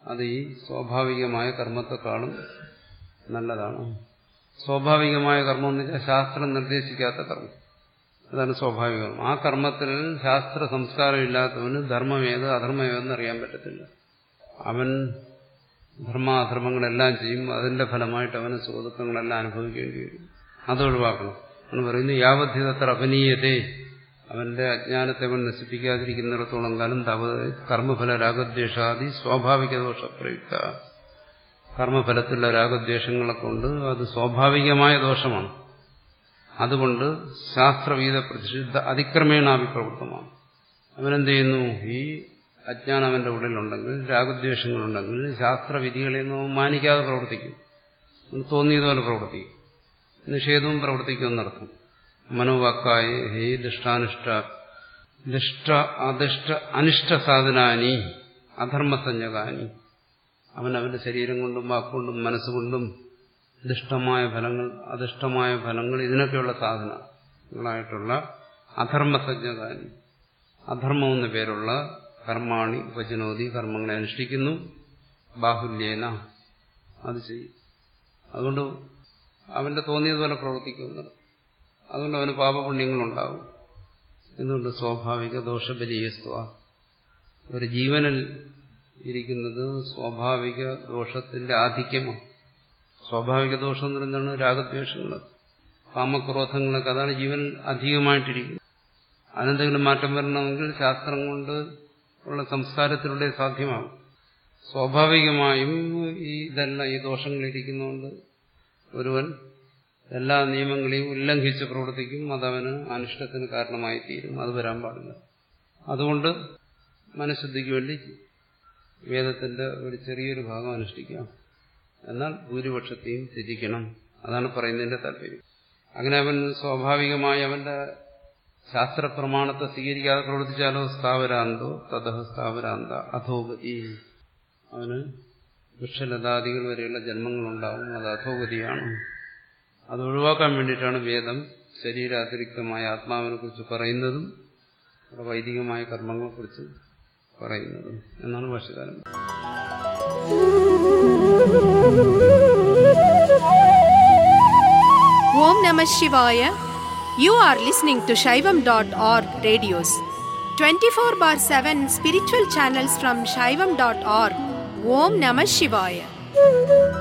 അത് ഈ സ്വാഭാവികമായ കർമ്മത്തെക്കാളും നല്ലതാണ് സ്വാഭാവികമായ കർമ്മം എന്ന് വെച്ചാൽ ശാസ്ത്രം നിർദ്ദേശിക്കാത്ത കർമ്മം അതാണ് സ്വാഭാവികം ആ കർമ്മത്തിൽ ശാസ്ത്ര സംസ്കാരം ഇല്ലാത്തവന് ധർമ്മമേത് അധർമ്മമേതെന്ന് അറിയാൻ പറ്റത്തില്ല അവൻ ധർമാധർമ്മങ്ങളെല്ലാം ചെയ്യും അതിന്റെ ഫലമായിട്ട് അവന് സുഖദുഃഖങ്ങളെല്ലാം അനുഭവിക്കേണ്ടി വരും അത് ഒഴിവാക്കണം എന്ന് പറയുന്നു യാവദ്ധിതത്ര അപനീയതേ അവന്റെ അജ്ഞാനത്തെ അവൻ നശിപ്പിക്കാതിരിക്കുന്നിടത്തോളം കാലം തവ കർമ്മഫല രാഗദ്വേഷാദി സ്വാഭാവിക ദോഷ പ്രയുക്ത കർമ്മഫലത്തിലുള്ള രാഗദ്വേഷങ്ങളെ കൊണ്ട് അത് സ്വാഭാവികമായ ദോഷമാണ് അതുകൊണ്ട് ശാസ്ത്രവീത പ്രതിഷിദ്ധ അതിക്രമേണാഭിപ്രവൃത്തമാണ് അവനെന്ത് ചെയ്യുന്നു ഈ അജ്ഞാനം അവന്റെ ഉള്ളിലുണ്ടെങ്കിൽ രാഗദ്വേഷങ്ങളുണ്ടെങ്കിൽ ശാസ്ത്രവിധികളെയൊന്നും അവൻ മാനിക്കാതെ പ്രവർത്തിക്കും അവന് തോന്നിയതുപോലെ പ്രവർത്തിക്കും നിഷേധവും പ്രവർത്തിക്കുമെന്നർത്ഥം മനോവാക്കായ ഹേ ദുഷ്ടാനിഷ്ട ദുഷ്ട അദിഷ്ട അനിഷ്ട സാധനാനി അധർമ്മസഞ്ജകാനി അവൻ അവന്റെ ശരീരം കൊണ്ടും വാക്കുകൊണ്ടും മനസ്സുകൊണ്ടും ദുഷ്ടമായ ഫലങ്ങൾ അധിഷ്ടമായ ഫലങ്ങൾ ഇതിനൊക്കെയുള്ള സാധനങ്ങളായിട്ടുള്ള അധർമ്മസഞ്ജകാനി അധർമ്മം എന്ന പേരുള്ള കർമാണി ഉപജനോതി കർമ്മങ്ങളെ അനുഷ്ഠിക്കുന്നു ബാഹുല്യേന അത് ചെയ്യും അതുകൊണ്ട് അവന്റെ തോന്നിയതുപോലെ പ്രവർത്തിക്കുന്നു അതുകൊണ്ട് അവന് പാപപുണ്യങ്ങളുണ്ടാകും എന്തുകൊണ്ട് സ്വാഭാവിക ദോഷബലീയസ്വ ഒരു ജീവനിൽ ഇരിക്കുന്നത് സ്വാഭാവിക ദോഷത്തിന്റെ ആധിക്യമാണ് സ്വാഭാവിക ദോഷം എന്ന് പറയുന്നതാണ് രാഗദ്വേഷങ്ങൾ കാമക്രോധങ്ങളൊക്കെ അതാണ് ജീവൻ അധികമായിട്ടിരിക്കുന്നത് അതിനെന്തെങ്കിലും മാറ്റം വരണമെങ്കിൽ ശാസ്ത്രം കൊണ്ട് ഉള്ള സംസ്കാരത്തിലൂടെ സാധ്യമാകും സ്വാഭാവികമായും ഈ ഇതെല്ലാം ഈ ദോഷങ്ങളിരിക്കുന്നതുകൊണ്ട് ഒരുവൻ എല്ലാ നിയമങ്ങളെയും ഉല്ലംഘിച്ച് പ്രവർത്തിക്കും അതവന് അനിഷ്ടത്തിന് കാരണമായി തീരും അത് വരാൻ പാടില്ല അതുകൊണ്ട് മനഃശുദ്ധിക്ക് വേണ്ടി വേദത്തിന്റെ ഒരു ചെറിയൊരു ഭാഗം അനുഷ്ഠിക്കാം എന്നാൽ ഭൂരിപക്ഷത്തെയും ത്യജിക്കണം അതാണ് പറയുന്നതിന്റെ താല്പര്യം അങ്ങനെ അവൻ സ്വാഭാവികമായി അവന്റെ ശാസ്ത്രപ്രമാണത്തെ സ്വീകരിക്കാതെ പ്രവർത്തിച്ചാലോ സ്ഥാവരാന്തോ തഥ സ്ഥാവരാന്ത അധോഗതി അവന് വൃക്ഷലതാദികൾ വരെയുള്ള ജന്മങ്ങളുണ്ടാവും അത് അധോഗതിയാണ് അത് ഒഴിവാക്കാൻ വേണ്ടിയിട്ടാണ് വേദം ശരീരാതിരിക്തമായ ആത്മാവിനെ കുറിച്ച് പറയുന്നതും വൈദികമായ കർമ്മങ്ങളെക്കുറിച്ച് പറയുന്നതും എന്നാണ് ഭാഷകാരൻ Om Namah Shivaya. You are listening to Shaivam.org radios. 24 bar 7 spiritual channels from Shaivam.org. Om Namah Shivaya.